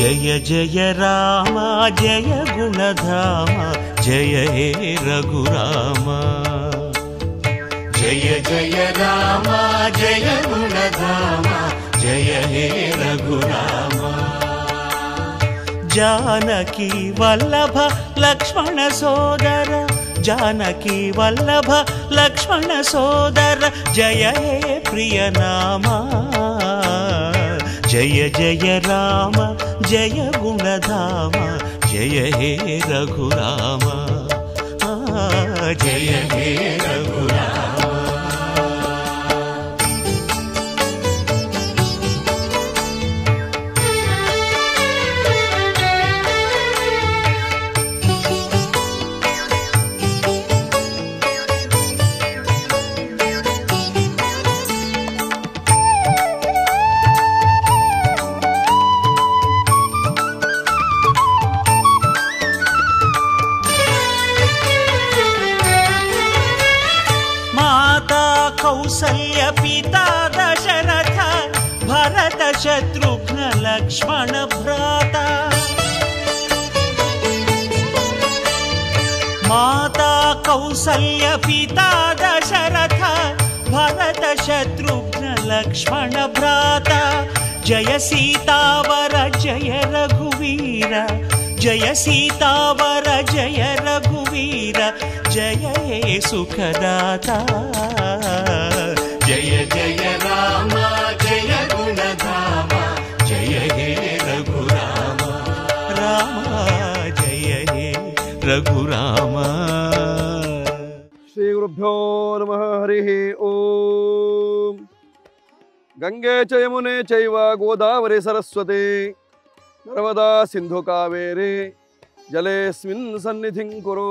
ಜಯ ಜಯ ರಾಮ ಜಯ ಗುಣಧಾಮ ಜಯ ಹೇ ರಘುರಾಮ ಜಯ ಜಯ ರಾಮ ಜಯ ಗುಣಧಾಮ ಜಯ ಹೇ ರಘುರಾಮ ಜಾನಕಿ ವಲ್ಲಭ ಲಕ್ಷ್ಮಣ ಸೋದರ ಜಾನಕಿ ವಲ್ಲಭ ಲಕ್ಷ್ಮಣ ಸೋದರ ಜಯ ಹೇ ಪ್ರಿಯ ನಾಮ ಜಯ ಜಯ ರಾಮ ಜಯ ಗುಣಧಾಮ ಜಯ ಹೇ ರಘುರಾಮ ಆ, ಜಯ ಹೇ ರಘುರಾಮ माता कौसल्य पिता दशरथ भरत शत्रुघ्न लक्ष्मण भ्राता माता कौसल्य पिता दशरथ भरत शत्रुघ्न लक्ष्मण भ्राता जय सीतावर जय रघुवीर जय सीतावर जय रघुवीर जय हे सुखदाता जय जय राम जय गुणधाम जय हे रघुराम राम जय हे रघुराम ಶ್ರೀ ಗುರುಭ್ಯೋ ನಮಃ ಹರಿ ಓಂ ಗಂಗೆ ಚ ಯಮುನೆ ಚೈವ ಗೋದಾವರಿ ಸರಸ್ವತಿ ನರ್ಮದಾ ಸಿಂಧು ಕಾವೇರಿ ಜಲೇಸ್ಮಿನ್ ಸನ್ನಿಧಿಂ ಕುರು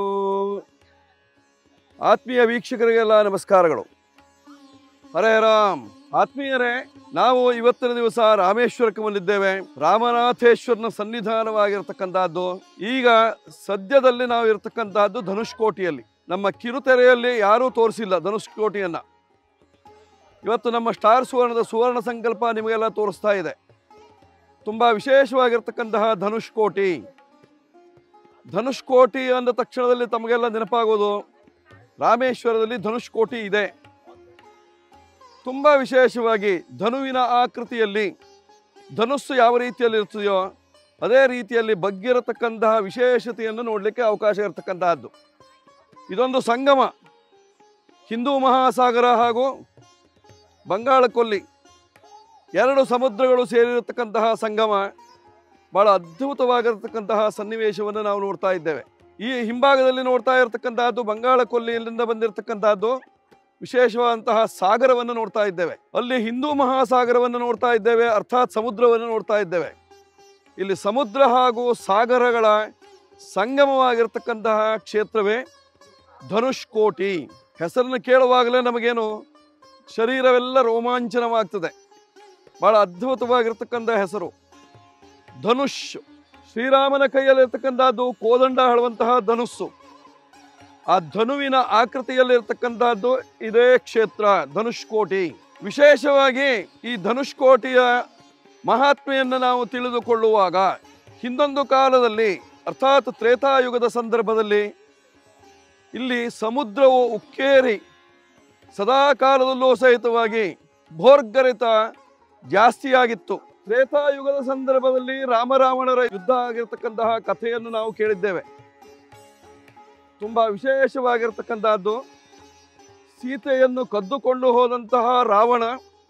ಆತ್ಮೀಯ ವೀಕ್ಷಕರಿಗೆಲ್ಲ ನಮಸ್ಕಾರಗಳು ಹರೇ ರಾಮ್ ಆತ್ಮೀಯರೇ ನಾವು ಇವತ್ತಿನ ದಿವಸ ರಾಮೇಶ್ವರಕ್ಕೆ ಬಂದಿದ್ದೇವೆ ರಾಮನಾಥೇಶ್ವರನ ಸನ್ನಿಧಾನವಾಗಿರ್ತಕ್ಕಂಥದ್ದು ಈಗ ಸದ್ಯದಲ್ಲಿ ನಾವು ಇರತಕ್ಕಂತಹದ್ದು ಧನುಷ್ಕೋಟಿಯಲ್ಲಿ ನಮ್ಮ ಕಿರುತೆರೆಯಲ್ಲಿ ಯಾರೂ ತೋರಿಸಿಲ್ಲ ಧನುಷ್ಕೋಟಿಯನ್ನ ಇವತ್ತು ನಮ್ಮ ಸ್ಟಾರ್ ಸುವರ್ಣದ ಸುವರ್ಣ ಸಂಕಲ್ಪ ನಿಮಗೆಲ್ಲ ತೋರಿಸ್ತಾ ಇದೆ ತುಂಬಾ ವಿಶೇಷವಾಗಿರ್ತಕ್ಕಂತಹ ಧನುಷ್ಕೋಟಿ ಧನುಷ್ಕೋಟಿ ಅಂದ ತಕ್ಷಣದಲ್ಲಿ ತಮಗೆಲ್ಲ ನೆನಪಾಗೋದು ರಾಮೇಶ್ವರದಲ್ಲಿ ಧನುಷ್ಕೋಟಿ ಇದೆ ತುಂಬಾ ವಿಶೇಷವಾಗಿ ಧನುವಿನ ಆಕೃತಿಯಲ್ಲಿ ಧನುಸ್ಸು ಯಾವ ರೀತಿಯಲ್ಲಿ ಇರ್ತದೆಯೋ ಅದೇ ರೀತಿಯಲ್ಲಿ ಬಗ್ಗಿರತಕ್ಕಂತಹ ವಿಶೇಷತೆಯನ್ನು ನೋಡಲಿಕ್ಕೆ ಅವಕಾಶ ಇರತಕ್ಕಂತಹದ್ದು ಇದೊಂದು ಸಂಗಮ ಹಿಂದೂ ಮಹಾಸಾಗರ ಹಾಗೂ ಬಂಗಾಳ ಕೊಲ್ಲಿ ಎರಡು ಸಮುದ್ರಗಳು ಸೇರಿರತಕ್ಕಂತಹ ಸಂಗಮ ಬಹಳ ಅದ್ಭುತವಾಗಿರತಕ್ಕಂತಹ ಸನ್ನಿವೇಶವನ್ನು ನಾವು ನೋಡ್ತಾ ಇದ್ದೇವೆ ಈ ಹಿಂಭಾಗದಲ್ಲಿ ನೋಡ್ತಾ ಇರತಕ್ಕಂತಹದ್ದು ಬಂಗಾಳ ಕೊಲ್ಲಿಯಿಂದ ಬಂದಿರತಕ್ಕಂತಹದ್ದು ವಿಶೇಷವಾದಂತಹ ಸಾಗರವನ್ನು ನೋಡ್ತಾ ಇದ್ದೇವೆ ಅಲ್ಲಿ ಹಿಂದೂ ಮಹಾಸಾಗರವನ್ನು ನೋಡ್ತಾ ಇದ್ದೇವೆ ಅರ್ಥಾತ್ ಸಮುದ್ರವನ್ನು ನೋಡ್ತಾ ಇದ್ದೇವೆ ಇಲ್ಲಿ ಸಮುದ್ರ ಹಾಗೂ ಸಾಗರಗಳ ಸಂಗಮವಾಗಿರ್ತಕ್ಕಂತಹ ಕ್ಷೇತ್ರವೇ ಧನುಷ್ಕೋಟಿ ಹೆಸರನ್ನು ಕೇಳುವಾಗಲೇ ನಮಗೇನು ಶರೀರವೆಲ್ಲ ರೋಮಾಂಚನವಾಗ್ತದೆ ಬಹಳ ಅದ್ಭುತವಾಗಿರ್ತಕ್ಕಂಥ ಹೆಸರು ಧನುಷ್ ಶ್ರೀರಾಮನ ಕೈಯಲ್ಲಿರ್ತಕ್ಕಂಥದ್ದು ಕೋದಂಡ ಹೇಳುವಂತಹ ಧನುಸ್ಸು ಆ ಧನುವಿನ ಆಕೃತಿಯಲ್ಲಿರ್ತಕ್ಕಂಥದ್ದು ಇದೇ ಕ್ಷೇತ್ರ ಧನುಷ್ಕೋಟಿ ವಿಶೇಷವಾಗಿ ಈ ಧನುಷ್ಕೋಟಿಯ ಮಹಾತ್ಮೆಯನ್ನು ನಾವು ತಿಳಿದುಕೊಳ್ಳುವಾಗ ಹಿಂದೊಂದು ಕಾಲದಲ್ಲಿ ಅರ್ಥಾತ್ ತ್ರೇತಾಯುಗದ ಸಂದರ್ಭದಲ್ಲಿ ಇಲ್ಲಿ ಸಮುದ್ರವು ಉಕ್ಕೇರಿ ಸದಾ ಕಾಲದಲ್ಲೂ ಸಹಿತವಾಗಿ ಭೋರ್ಗರಿತ ಜಾಸ್ತಿಯಾಗಿತ್ತು ತ್ರೇತಾಯುಗದ ಸಂದರ್ಭದಲ್ಲಿ ರಾಮರಾವಣರ ಯುದ್ಧ ಆಗಿರ್ತಕ್ಕಂತಹ ಕಥೆಯನ್ನು ನಾವು ಕೇಳಿದ್ದೇವೆ ತುಂಬಾ ವಿಶೇಷವಾಗಿರ್ತಕ್ಕಂತಹದ್ದು ಸೀತೆಯನ್ನು ಕದ್ದುಕೊಂಡು ಹೋದಂತಹ ರಾವಣ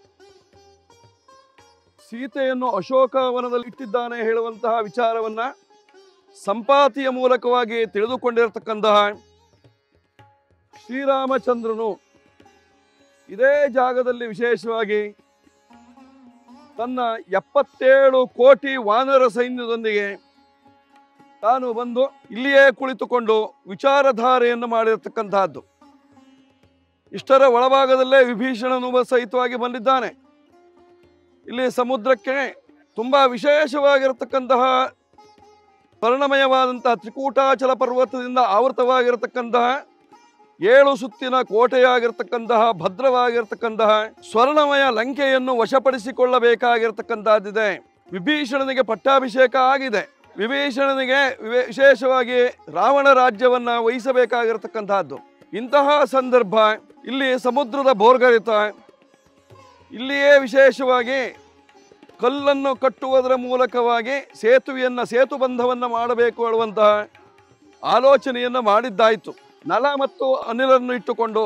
ಸೀತೆಯನ್ನು ಅಶೋಕವನದಲ್ಲಿ ಇಟ್ಟಿದ್ದಾನೆ ಹೇಳುವಂತಹ ವಿಚಾರವನ್ನ ಸಂಪಾತಿಯ ಮೂಲಕವಾಗಿ ತಿಳಿದುಕೊಂಡಿರತಕ್ಕಂತಹ ಶ್ರೀರಾಮಚಂದ್ರನು ಇದೇ ಜಾಗದಲ್ಲಿ ವಿಶೇಷವಾಗಿ ತನ್ನ ಎಪ್ಪತ್ತೇಳು ಕೋಟಿ ವಾನರ ಸೈನ್ಯದೊಂದಿಗೆ ತಾನು ಬಂದು ಇಲ್ಲಿಯೇ ಕುಳಿತುಕೊಂಡು ವಿಚಾರಧಾರೆಯನ್ನು ಮಾಡಿರತಕ್ಕಂತಹದ್ದು ಇಷ್ಟರ ಒಳಭಾಗದಲ್ಲೇ ವಿಭೀಷಣನು ಸಹಿತವಾಗಿ ಬಂದಿದ್ದಾನೆ ಇಲ್ಲಿ ಸಮುದ್ರಕ್ಕೆ ತುಂಬಾ ವಿಶೇಷವಾಗಿರತಕ್ಕಂತಹ ವರ್ಣಮಯವಾದಂತಹ ತ್ರಿಕೂಟಾಚಲ ಪರ್ವತದಿಂದ ಆವೃತವಾಗಿರತಕ್ಕಂತಹ ಏಳು ಸುತ್ತಿನ ಕೋಟೆಯಾಗಿರ್ತಕ್ಕಂತಹ ಭದ್ರವಾಗಿರ್ತಕ್ಕಂತಹ ಸ್ವರ್ಣಮಯ ಲಂಕೆಯನ್ನು ವಶಪಡಿಸಿಕೊಳ್ಳಬೇಕಾಗಿರ್ತಕ್ಕಂತಹದ್ದಿದೆ ವಿಭೀಷಣನಿಗೆ ಪಟ್ಟಾಭಿಷೇಕ ಆಗಿದೆ ವಿಭೀಷಣನಿಗೆ ವಿವೇ- ವಿಶೇಷವಾಗಿ ರಾವಣ ರಾಜ್ಯವನ್ನ ವಹಿಸಬೇಕಾಗಿರತಕ್ಕಂತಹದ್ದು ಇಂತಹ ಸಂದರ್ಭ ಇಲ್ಲಿ ಸಮುದ್ರದ ಬೋರ್ಗರಿತ ಇಲ್ಲಿಯೇ ವಿಶೇಷವಾಗಿ ಕಲ್ಲನ್ನು ಕಟ್ಟುವುದರ ಮೂಲಕವಾಗಿ ಸೇತುವೆಯನ್ನ ಸೇತುಬಂಧವನ್ನು ಮಾಡಬೇಕು ಹೇಳುವಂತಹ ಆಲೋಚನೆಯನ್ನು ಮಾಡಿದ್ದಾಯಿತು ನಲ ಮತ್ತು ಅನಿಲನ್ನು ಇಟ್ಟುಕೊಂಡು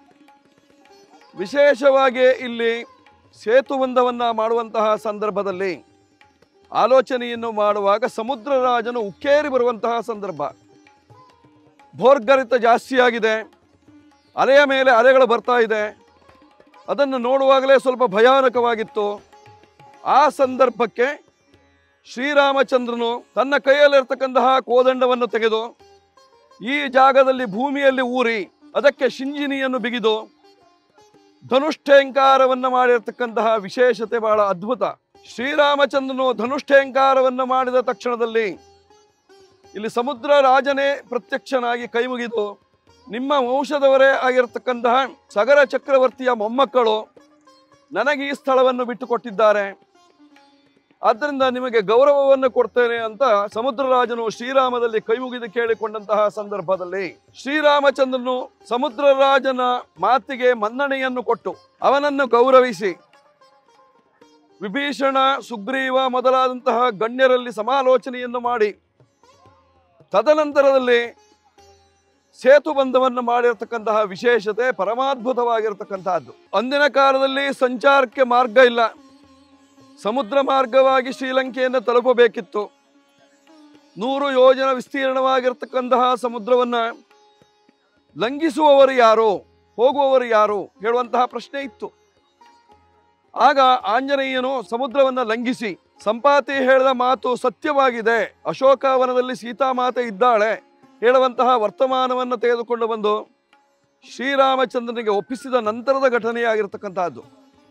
ವಿಶೇಷವಾಗಿ ಇಲ್ಲಿ ಸೇತುಬಂಧವನ್ನು ಮಾಡುವಂತಹ ಸಂದರ್ಭದಲ್ಲಿ ಆಲೋಚನೆಯನ್ನು ಮಾಡುವಾಗ ಸಮುದ್ರ ರಾಜನು ಉಕ್ಕೇರಿ ಬರುವಂತಹ ಸಂದರ್ಭ ಭೋರ್ಗರಿತ ಜಾಸ್ತಿಯಾಗಿದೆ ಅಲೆಯ ಮೇಲೆ ಅಲೆಗಳು ಬರ್ತಾ ಇದೆ ಅದನ್ನು ನೋಡುವಾಗಲೇ ಸ್ವಲ್ಪ ಭಯಾನಕವಾಗಿತ್ತು ಆ ಸಂದರ್ಭಕ್ಕೆ ಶ್ರೀರಾಮಚಂದ್ರನು ತನ್ನ ಕೈಯಲ್ಲಿರ್ತಕ್ಕಂತಹ ಕೋದಂಡವನ್ನು ತೆಗೆದು ಈ ಜಾಗದಲ್ಲಿ ಭೂಮಿಯಲ್ಲಿ ಊರಿ ಅದಕ್ಕೆ ಶಿಂಜಿನಿಯನ್ನು ಬಿಗಿದು ಧನುಷ್ಠೇಂಕಾರವನ್ನು ಮಾಡಿರ್ತಕ್ಕಂತಹ ವಿಶೇಷತೆ ಬಹಳ ಅದ್ಭುತ ಶ್ರೀರಾಮಚಂದ್ರನು ಧನುಷ್ಠೇಂಕಾರವನ್ನು ಮಾಡಿದ ತಕ್ಷಣದಲ್ಲಿ ಇಲ್ಲಿ ಸಮುದ್ರ ರಾಜನೇ ಪ್ರತ್ಯಕ್ಷನಾಗಿ ಕೈ ಮುಗಿದು ನಿಮ್ಮ ವಂಶದವರೇ ಆಗಿರತಕ್ಕಂತಹ ಸಗರ ಚಕ್ರವರ್ತಿಯ ಮೊಮ್ಮಕ್ಕಳು ನನಗೆ ಈ ಸ್ಥಳವನ್ನು ಬಿಟ್ಟುಕೊಟ್ಟಿದ್ದಾರೆ ಆದ್ದರಿಂದ ನಿಮಗೆ ಗೌರವವನ್ನು ಕೊಡ್ತೇನೆ ಅಂತ ಸಮುದ್ರ ರಾಜನು ಶ್ರೀರಾಮದಲ್ಲಿ ಕೈ ಮುಗಿದು ಕೇಳಿಕೊಂಡಂತಹ ಸಂದರ್ಭದಲ್ಲಿ ಶ್ರೀರಾಮಚಂದ್ರನು ಸಮುದ್ರ ರಾಜನ ಮಾತಿಗೆ ಮನ್ನಣೆಯನ್ನು ಕೊಟ್ಟು ಅವನನ್ನು ಗೌರವಿಸಿ ವಿಭೀಷಣ ಸುಗ್ರೀವ ಮೊದಲಾದಂತಹ ಗಣ್ಯರಲ್ಲಿ ಸಮಾಲೋಚನೆಯನ್ನು ಮಾಡಿ ತದನಂತರದಲ್ಲಿ ಸೇತುಬಂಧವನ್ನು ಮಾಡಿರ್ತಕ್ಕಂತಹ ವಿಶೇಷತೆ ಪರಮಾದ್ಭುತವಾಗಿರ್ತಕ್ಕಂತಹದ್ದು ಅಂದಿನ ಕಾಲದಲ್ಲಿ ಸಂಚಾರಕ್ಕೆ ಮಾರ್ಗ ಇಲ್ಲ ಸಮುದ್ರ ಮಾರ್ಗವಾಗಿ ಶ್ರೀಲಂಕೆಯನ್ನು ತಲುಪಬೇಕಿತ್ತು ನೂರು ಯೋಜನ ವಿಸ್ತೀರ್ಣವಾಗಿರ್ತಕ್ಕಂತಹ ಸಮುದ್ರವನ್ನ ಲಂಘಿಸುವವರು ಯಾರು ಹೋಗುವವರು ಯಾರು ಹೇಳುವಂತಹ ಪ್ರಶ್ನೆ ಇತ್ತು ಆಗ ಆಂಜನೇಯನು ಸಮುದ್ರವನ್ನ ಲಂಘಿಸಿ ಸಂಪಾತಿ ಹೇಳಿದ ಮಾತು ಸತ್ಯವಾಗಿದೆ ಅಶೋಕವನದಲ್ಲಿ ಸೀತಾಮಾತೆ ಇದ್ದಾಳೆ ಹೇಳುವಂತಹ ವರ್ತಮಾನವನ್ನು ತೆಗೆದುಕೊಂಡು ಬಂದು ಶ್ರೀರಾಮಚಂದ್ರನಿಗೆ ಒಪ್ಪಿಸಿದ ನಂತರದ ಘಟನೆಯಾಗಿರ್ತಕ್ಕಂತಹದ್ದು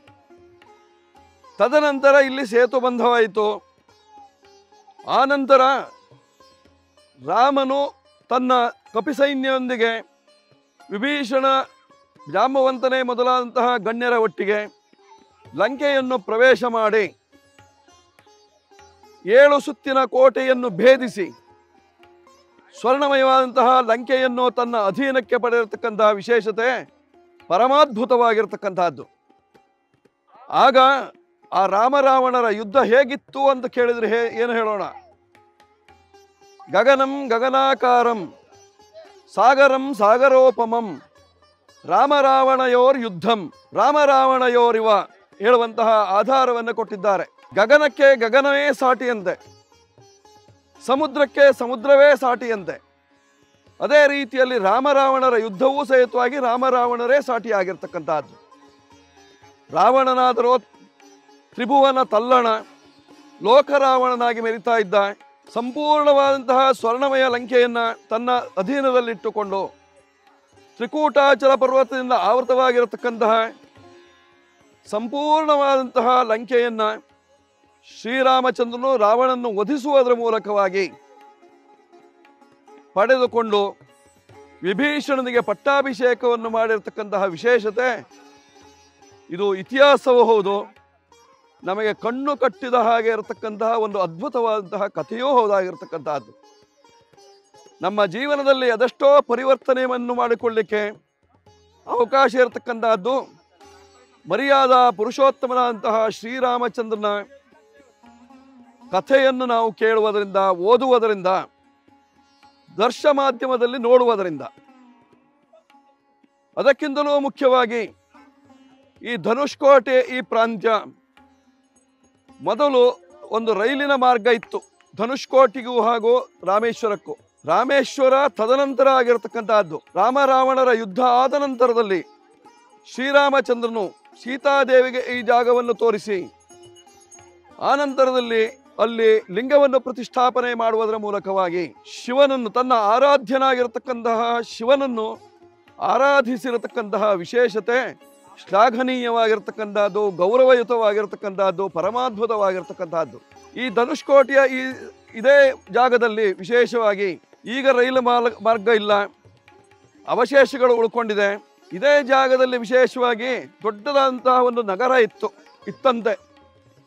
ತದನಂತರ ಇಲ್ಲಿ ಸೇತುಬಂಧವಾಯಿತು ಆ ನಂತರ ರಾಮನು ತನ್ನ ಕಪಿಸೈನ್ಯದೊಂದಿಗೆ ವಿಭೀಷಣ ಜಾಂಬವಂತನೇ ಮೊದಲಾದಂತಹ ಗಣ್ಯರ ಒಟ್ಟಿಗೆ ಲಂಕೆಯನ್ನು ಪ್ರವೇಶ ಮಾಡಿ ಏಳು ಸುತ್ತಿನ ಕೋಟೆಯನ್ನು ಭೇದಿಸಿ ಸ್ವರ್ಣಮಯವಾದಂತಹ ಲಂಕೆಯನ್ನು ತನ್ನ ಅಧೀನಕ್ಕೆ ಪಡೆದಿರತಕ್ಕಂತಹ ವಿಶೇಷತೆ ಪರಮಾದ್ಭುತವಾಗಿರ್ತಕ್ಕಂತಹದ್ದು ಆಗ ಆ ರಾಮರಾವಣರ ಯುದ್ಧ ಹೇಗಿತ್ತು ಅಂತ ಕೇಳಿದ್ರೆ ಹೇ ಏನು ಹೇಳೋಣ ಗಗನಂ ಗಗನಾಕಾರಂ ಸಾಗರಂ ಸಾಗರೋಪಮಂ ರಾಮರಾವಣಯೋರ್ ಯುದ್ಧಂ ರಾಮರಾವಣಯೋರಿವ ಹೇಳುವಂತಹ ಆಧಾರವನ್ನು ಕೊಟ್ಟಿದ್ದಾರೆ ಗಗನಕ್ಕೆ ಗಗನವೇ ಸಾಟಿಯಂತೆ ಸಮುದ್ರಕ್ಕೆ ಸಮುದ್ರವೇ ಸಾಟಿಯಂತೆ ಅದೇ ರೀತಿಯಲ್ಲಿ ರಾಮರಾವಣರ ಯುದ್ಧವೂ ಸಹಿತವಾಗಿ ರಾಮರಾವಣರೇ ಸಾಟಿಯಾಗಿರ್ತಕ್ಕಂತಹದ್ದು ರಾವಣನಾದರೋ ತ್ರಿಭುವನ ತಲ್ಲಣ ಲೋಕರಾವಣನಾಗಿ ಮೆರಿತಾ ಇದ್ದ ಸಂಪೂರ್ಣವಾದಂತಹ ಸ್ವರ್ಣಮಯ ಲಂಕೆಯನ್ನ ತನ್ನ ಅಧೀನದಲ್ಲಿಟ್ಟುಕೊಂಡು ತ್ರಿಕೂಟಾಚಲ ಪರ್ವತದಿಂದ ಆವೃತವಾಗಿರತಕ್ಕಂತಹ ಸಂಪೂರ್ಣವಾದಂತಹ ಲಂಕೆಯನ್ನ ಶ್ರೀರಾಮಚಂದ್ರನು ರಾವಣನ್ನು ವಧಿಸುವುದರ ಮೂಲಕವಾಗಿ ಪಡೆದುಕೊಂಡು ವಿಭೀಷಣನಿಗೆ ಪಟ್ಟಾಭಿಷೇಕವನ್ನು ಮಾಡಿರ್ತಕ್ಕಂತಹ ವಿಶೇಷತೆ ಇದು ಇತಿಹಾಸವೂ ಹೌದು ನಮಗೆ ಕಣ್ಣು ಕಟ್ಟಿದ ಹಾಗೆ ಇರತಕ್ಕಂತಹ ಒಂದು ಅದ್ಭುತವಾದಂತಹ ಕಥೆಯೂ ಹೌದಾಗಿರ್ತಕ್ಕಂತಹದ್ದು ನಮ್ಮ ಜೀವನದಲ್ಲಿ ಅದೆಷ್ಟೋ ಪರಿವರ್ತನೆಯನ್ನು ಮಾಡಿಕೊಳ್ಳಿಕ್ಕೆ ಅವಕಾಶ ಇರತಕ್ಕಂತಹದ್ದು ಮರ್ಯಾದ ಪುರುಷೋತ್ತಮನಾದಂತಹ ಶ್ರೀರಾಮಚಂದ್ರನ ಕಥೆಯನ್ನು ನಾವು ಕೇಳುವುದರಿಂದ ಓದುವುದರಿಂದ ದರ್ಶ ಮಾಧ್ಯಮದಲ್ಲಿ ನೋಡುವುದರಿಂದ ಅದಕ್ಕಿಂತಲೂ ಮುಖ್ಯವಾಗಿ ಈ ಧನುಷ್ಕೋಟೆ ಈ ಪ್ರಾಂತ್ಯ ಮೊದಲು ಒಂದು ರೈಲಿನ ಮಾರ್ಗ ಇತ್ತು ಧನುಷ್ಕೋಟಿಗೂ ಹಾಗೂ ರಾಮೇಶ್ವರಕ್ಕೂ ರಾಮೇಶ್ವರ ತದನಂತರ ಆಗಿರತಕ್ಕಂತಹದ್ದು ರಾಮರಾವಣರ ಯುದ್ಧ ಆದ ನಂತರದಲ್ಲಿ ಶ್ರೀರಾಮಚಂದ್ರನು ಸೀತಾದೇವಿಗೆ ಈ ಜಾಗವನ್ನು ತೋರಿಸಿ ಆ ನಂತರದಲ್ಲಿ ಅಲ್ಲಿ ಲಿಂಗವನ್ನು ಪ್ರತಿಷ್ಠಾಪನೆ ಮಾಡುವುದರ ಮೂಲಕವಾಗಿ ಶಿವನನ್ನು ತನ್ನ ಆರಾಧ್ಯನಾಗಿರತಕ್ಕಂತಹ ಶಿವನನ್ನು ಆರಾಧಿಸಿರತಕ್ಕಂತಹ ವಿಶೇಷತೆ ಶ್ಲಾಘನೀಯವಾಗಿರ್ತಕ್ಕಂಥದ್ದು ಗೌರವಯುತವಾಗಿರ್ತಕ್ಕಂಥದ್ದು ಪರಮಾದ್ಭುತವಾಗಿರ್ತಕ್ಕಂಥದ್ದು ಈ ಧನುಷ್ಕೋಟೆಯ ಈ ಇದೇ ಜಾಗದಲ್ಲಿ ವಿಶೇಷವಾಗಿ ಈಗ ರೈಲು ಮಾರ್ಗ ಮಾರ್ಗ ಇಲ್ಲ ಅವಶೇಷಗಳು ಉಳ್ಕೊಂಡಿದೆ ಇದೇ ಜಾಗದಲ್ಲಿ ವಿಶೇಷವಾಗಿ ದೊಡ್ಡದಾದಂತಹ ಒಂದು ನಗರ ಇತ್ತು ಇತ್ತಂತೆ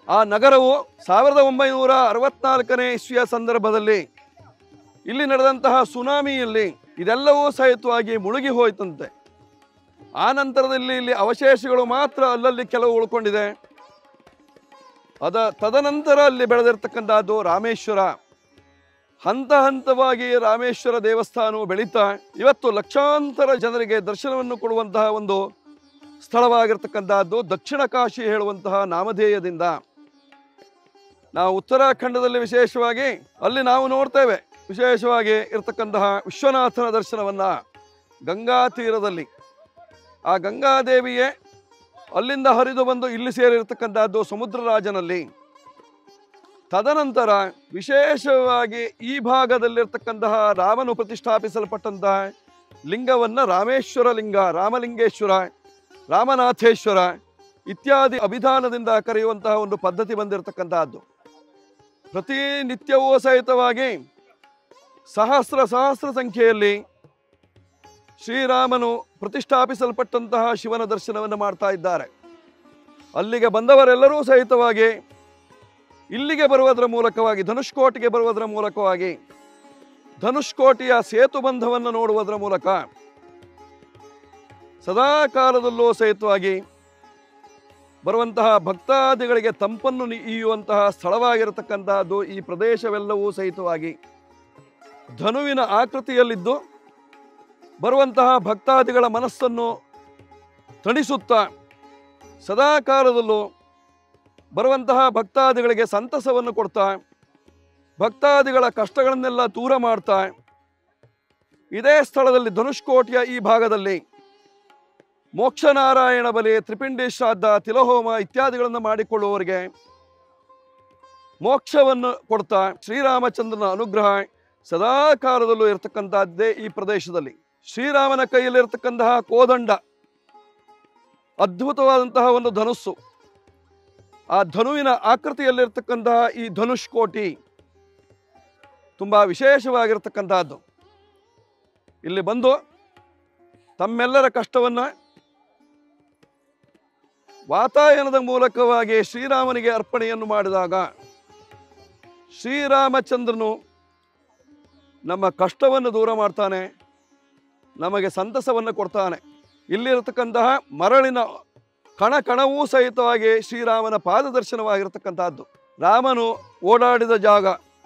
ಆ ನಗರವು ಸಾವಿರದ ಒಂಬೈನೂರ ಅರವತ್ನಾಲ್ಕನೇ ಇಸ್ವಿಯ ಸಂದರ್ಭದಲ್ಲಿ ಇಲ್ಲಿ ನಡೆದಂತಹ ಸುನಾಮಿಯಲ್ಲಿ ಇದೆಲ್ಲವೂ ಸಹಿತವಾಗಿ ಮುಳುಗಿ ಹೋಯ್ತಂತೆ ಆ ನಂತರದಲ್ಲಿ ಇಲ್ಲಿ ಅವಶೇಷಗಳು ಮಾತ್ರ ಅಲ್ಲಲ್ಲಿ ಕೆಲವು ಉಳ್ಕೊಂಡಿದೆ ಅದ ತದನಂತರ ಅಲ್ಲಿ ಬೆಳೆದಿರ್ತಕ್ಕಂಥದ್ದು ರಾಮೇಶ್ವರ ಹಂತ ಹಂತವಾಗಿ ರಾಮೇಶ್ವರ ದೇವಸ್ಥಾನವು ಬೆಳೀತಾ ಇವತ್ತು ಲಕ್ಷಾಂತರ ಜನರಿಗೆ ದರ್ಶನವನ್ನು ಕೊಡುವಂತಹ ಒಂದು ಸ್ಥಳವಾಗಿರ್ತಕ್ಕಂಥದ್ದು ದಕ್ಷಿಣ ಕಾಶಿ ಹೇಳುವಂತಹ ನಾಮಧೇಯದಿಂದ ನಾವು ಉತ್ತರಾಖಂಡದಲ್ಲಿ ವಿಶೇಷವಾಗಿ ಅಲ್ಲಿ ನಾವು ನೋಡ್ತೇವೆ ವಿಶೇಷವಾಗಿ ಇರತಕ್ಕಂತಹ ವಿಶ್ವನಾಥನ ದರ್ಶನವನ್ನ ಗಂಗಾ ತೀರದಲ್ಲಿ ಆ ಗಂಗಾದೇವಿಯೇ ಅಲ್ಲಿಂದ ಹರಿದು ಬಂದು ಇಲ್ಲಿ ಸೇರಿರ್ತಕ್ಕಂಥದ್ದು ಸಮುದ್ರರಾಜನಲ್ಲಿ ತದನಂತರ ವಿಶೇಷವಾಗಿ ಈ ಭಾಗದಲ್ಲಿರ್ತಕ್ಕಂತಹ ರಾಮನು ಪ್ರತಿಷ್ಠಾಪಿಸಲ್ಪಟ್ಟಂತಹ ಲಿಂಗವನ್ನ ರಾಮೇಶ್ವರ ಲಿಂಗ ರಾಮಲಿಂಗೇಶ್ವರ ರಾಮನಾಥೇಶ್ವರ ಇತ್ಯಾದಿ ಅಭಿಧಾನದಿಂದ ಕರೆಯುವಂತಹ ಒಂದು ಪದ್ಧತಿ ಬಂದಿರತಕ್ಕಂತಹದ್ದು ಪ್ರತಿನಿತ್ಯವೂ ಸಹಿತವಾಗಿ ಸಹಸ್ರ ಸಹಸ್ರ ಸಂಖ್ಯೆಯಲ್ಲಿ ಶ್ರೀರಾಮನು ಪ್ರತಿಷ್ಠಾಪಿಸಲ್ಪಟ್ಟಂತಹ ಶಿವನ ದರ್ಶನವನ್ನು ಮಾಡ್ತಾ ಇದ್ದಾರೆ ಅಲ್ಲಿಗೆ ಬಂದವರೆಲ್ಲರೂ ಸಹಿತವಾಗಿ ಇಲ್ಲಿಗೆ ಬರುವುದರ ಮೂಲಕವಾಗಿ ಧನುಷ್ಕೋಟಿಗೆ ಬರುವುದರ ಮೂಲಕವಾಗಿ ಧನುಷ್ಕೋಟಿಯ ಸೇತುಬಂಧವನ್ನು ನೋಡುವುದರ ಮೂಲಕ ಸದಾ ಕಾಲದಲ್ಲೂ ಸಹಿತವಾಗಿ ಬರುವಂತಹ ಭಕ್ತಾದಿಗಳಿಗೆ ತಂಪನ್ನು ನೀಯುವಂತಹ ಸ್ಥಳವಾಗಿರತಕ್ಕಂತಹದ್ದು ಈ ಪ್ರದೇಶವೆಲ್ಲವೂ ಸಹಿತವಾಗಿ ಧನುವಿನ ಆಕೃತಿಯಲ್ಲಿದ್ದು ಬರುವಂತಹ ಭಕ್ತಾದಿಗಳ ಮನಸ್ಸನ್ನು ತಣಿಸುತ್ತಾ ಸದಾ ಕಾಲದಲ್ಲೂ ಬರುವಂತಹ ಭಕ್ತಾದಿಗಳಿಗೆ ಸಂತಸವನ್ನು ಕೊಡ್ತಾ ಭಕ್ತಾದಿಗಳ ಕಷ್ಟಗಳನ್ನೆಲ್ಲ ದೂರ ಮಾಡ್ತಾ ಇದೇ ಸ್ಥಳದಲ್ಲಿ ಧನುಷ್ಕೋಟಿಯ ಈ ಭಾಗದಲ್ಲಿ ಮೋಕ್ಷನಾರಾಯಣ ಬಲಿ ತ್ರಿಪಿಂಡಿ ಶ್ರಾದ್ದ ತಿಲಹೋಮ ಇತ್ಯಾದಿಗಳನ್ನು ಮಾಡಿಕೊಳ್ಳುವವರಿಗೆ ಮೋಕ್ಷವನ್ನು ಕೊಡ್ತಾ ಶ್ರೀರಾಮಚಂದ್ರನ ಅನುಗ್ರಹ ಸದಾ ಕಾಲದಲ್ಲೂ ಇರತಕ್ಕಂತಹದ್ದೇ ಈ ಪ್ರದೇಶದಲ್ಲಿ ಶ್ರೀರಾಮನ ಕೈಯಲ್ಲಿರತಕ್ಕಂತಹ ಕೋದಂಡ ಅದ್ಭುತವಾದಂತಹ ಒಂದು ಧನುಸ್ಸು ಆ ಧನುವಿನ ಆಕೃತಿಯಲ್ಲಿರ್ತಕ್ಕಂತಹ ಈ ಧನುಷ್ ಕೋಟಿ ತುಂಬಾ ವಿಶೇಷವಾಗಿರ್ತಕ್ಕಂತಹದ್ದು ಇಲ್ಲಿ ಬಂದು ತಮ್ಮೆಲ್ಲರ ಕಷ್ಟವನ್ನ ವಾತಾಯನದ ಮೂಲಕವಾಗಿ ಶ್ರೀರಾಮನಿಗೆ ಅರ್ಪಣೆಯನ್ನು ಮಾಡಿದಾಗ ಶ್ರೀರಾಮಚಂದ್ರನು ನಮ್ಮ ಕಷ್ಟವನ್ನು ದೂರ ಮಾಡ್ತಾನೆ ನಮಗೆ ಸಂತಸವನ್ನು ಕೊಡ್ತಾನೆ ಇಲ್ಲಿರತಕ್ಕಂತಹ ಮರಳಿನ ಕಣ ಕಣವೂ ಸಹಿತವಾಗಿ ಶ್ರೀರಾಮನ ಪಾದದರ್ಶನವಾಗಿರತಕ್ಕಂತಹದ್ದು ರಾಮನು ಓಡಾಡಿದ ಜಾಗ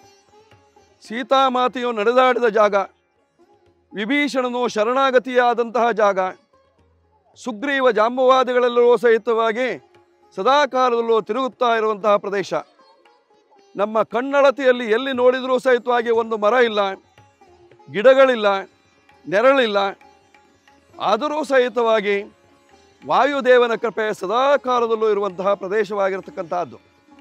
ಸೀತಾಮಾತೆಯು ನಡೆದಾಡಿದ ಜಾಗ ವಿಭೀಷಣನು ಶರಣಾಗತಿಯಾದಂತಹ ಜಾಗ ಸುಗ್ರೀವ ಜಾಂಬವಾದಿಗಳೆಲ್ಲರೂ ಸಹಿತವಾಗಿ ಸದಾಕಾಲದಲ್ಲೂ ತಿರುಗುತ್ತಾ ಇರುವಂತಹ ಪ್ರದೇಶ ನಮ್ಮ ಕಣ್ಣಳತೆಯಲ್ಲಿ ಎಲ್ಲಿ ನೋಡಿದರೂ ಸಹಿತವಾಗಿ ಒಂದು ಮರ ಇಲ್ಲ ಗಿಡಗಳಿಲ್ಲ ನೆರಳಿಲ್ಲ ಆದರೂ ಸಹಿತವಾಗಿ ವಾಯುದೇವನ ಕೃಪೆ ಸದಾಕಾಲದಲ್ಲೂ ಇರುವಂತಹ ಪ್ರದೇಶವಾಗಿರತಕ್ಕಂತಹದ್ದು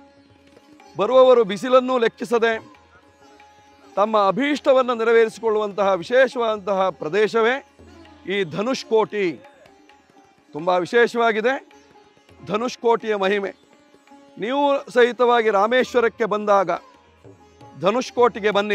ಬರುವವರು ಬಿಸಿಲನ್ನು ಲೆಕ್ಕಿಸದೆ ತಮ್ಮ ಅಭೀಷ್ಟವನ್ನು ನೆರವೇರಿಸಿಕೊಳ್ಳುವಂತಹ ವಿಶೇಷವಾದಂತಹ ಪ್ರದೇಶವೇ ಈ ಧನುಷ್ಕೋಟಿ ತುಂಬ ವಿಶೇಷವಾಗಿದೆ ಧನುಷ್ಕೋಟಿಯ ಮಹಿಮೆ ನೀವು ಸಹಿತವಾಗಿ ರಾಮೇಶ್ವರಕ್ಕೆ ಬಂದಾಗ ಧನುಷ್ಕೋಟಿಗೆ ಬನ್ನಿ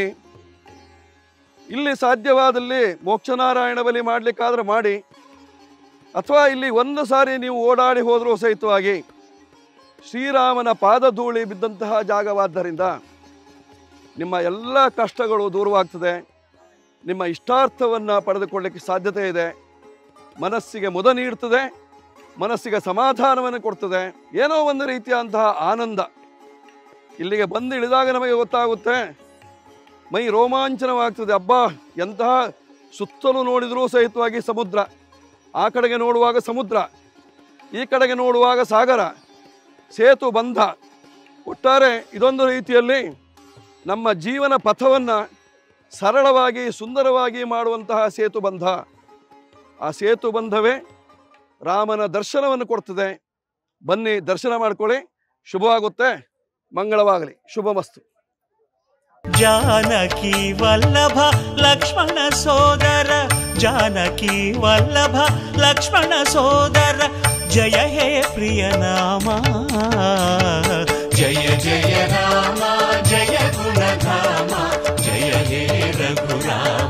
ಇಲ್ಲಿ ಸಾಧ್ಯವಾದಲ್ಲಿ ಮೋಕ್ಷನಾರಾಯಣ ಬಲಿ ಮಾಡಲಿಕ್ಕಾದ್ರೆ ಮಾಡಿ ಅಥವಾ ಇಲ್ಲಿ ಒಂದು ಸಾರಿ ನೀವು ಓಡಾಡಿ ಹೋದರೂ ಸಹಿತವಾಗಿ ಶ್ರೀರಾಮನ ಪಾದಧೂಳಿ ಬಿದ್ದಂತಹ ಜಾಗವಾದ್ದರಿಂದ ನಿಮ್ಮ ಎಲ್ಲ ಕಷ್ಟಗಳು ದೂರವಾಗ್ತದೆ ನಿಮ್ಮ ಇಷ್ಟಾರ್ಥವನ್ನು ಪಡೆದುಕೊಳ್ಳಿಕ್ಕೆ ಸಾಧ್ಯತೆ ಇದೆ ಮನಸ್ಸಿಗೆ ಮುದ ನೀಡ್ತದೆ ಮನಸ್ಸಿಗೆ ಸಮಾಧಾನವನ್ನು ಕೊಡ್ತದೆ ಏನೋ ಒಂದು ರೀತಿಯಾದಂತಹ ಆನಂದ ಇಲ್ಲಿಗೆ ಬಂದು ಇಳಿದಾಗ ನಮಗೆ ಗೊತ್ತಾಗುತ್ತೆ ಮೈ ರೋಮಾಂಚನವಾಗ್ತದೆ ಅಬ್ಬಾ ಎಂತಹ ಸುತ್ತಲೂ ನೋಡಿದರೂ ಸಹಿತವಾಗಿ ಸಮುದ್ರ ಆ ಕಡೆಗೆ ನೋಡುವಾಗ ಸಮುದ್ರ ಈ ಕಡೆಗೆ ನೋಡುವಾಗ ಸಾಗರ ಸೇತು ಬಂಧ ಒಟ್ಟಾರೆ ಇದೊಂದು ರೀತಿಯಲ್ಲಿ ನಮ್ಮ ಜೀವನ ಪಥವನ್ನು ಸರಳವಾಗಿ ಸುಂದರವಾಗಿ ಮಾಡುವಂತಹ ಸೇತು ಬಂಧ ಆ ಸೇತು ಬಂಧವೇ ರಾಮನ ದರ್ಶನವನ್ನು ಕೊಡ್ತದೆ ಬನ್ನಿ ದರ್ಶನ ಮಾಡ್ಕೊಳ್ಳಿ ಶುಭವಾಗುತ್ತೆ ಮಂಗಳವಾಗಲಿ ಶುಭಮಸ್ತು ಜಾನಕಿ ವಲ್ಲಭ ಲಕ್ಷ್ಮಣ ಸೋದರ ಜಾನಕಿ ವಲ್ಲಭ ಲಕ್ಷ್ಮಣ ಸೋದರ ಜಯ ಹೇ ಪ್ರಿಯ ನಾಮ ಜಯ ಜಯ ರಾಮ ಜಯ ಗುಣಧಾಮ ಜಯ ಹೇ ರಘುರಾಮ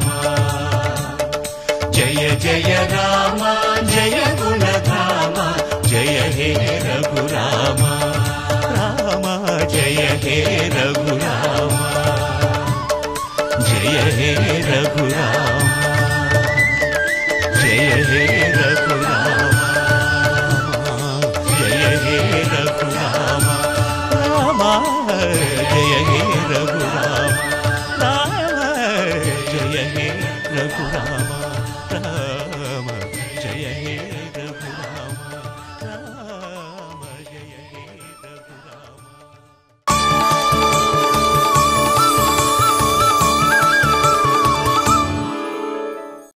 ಜಯ ಜಯ ರಾಮ ಜಯ ಗುಣಧಾಮ ಜಯ ಹೇ ರಘುರಾಮ ರಾಮ हे रघुराम जय हे रघुराम जय हे रघुराम जय हे रघुराम राम जय हे रघुराम राम जय हे रघुराम राम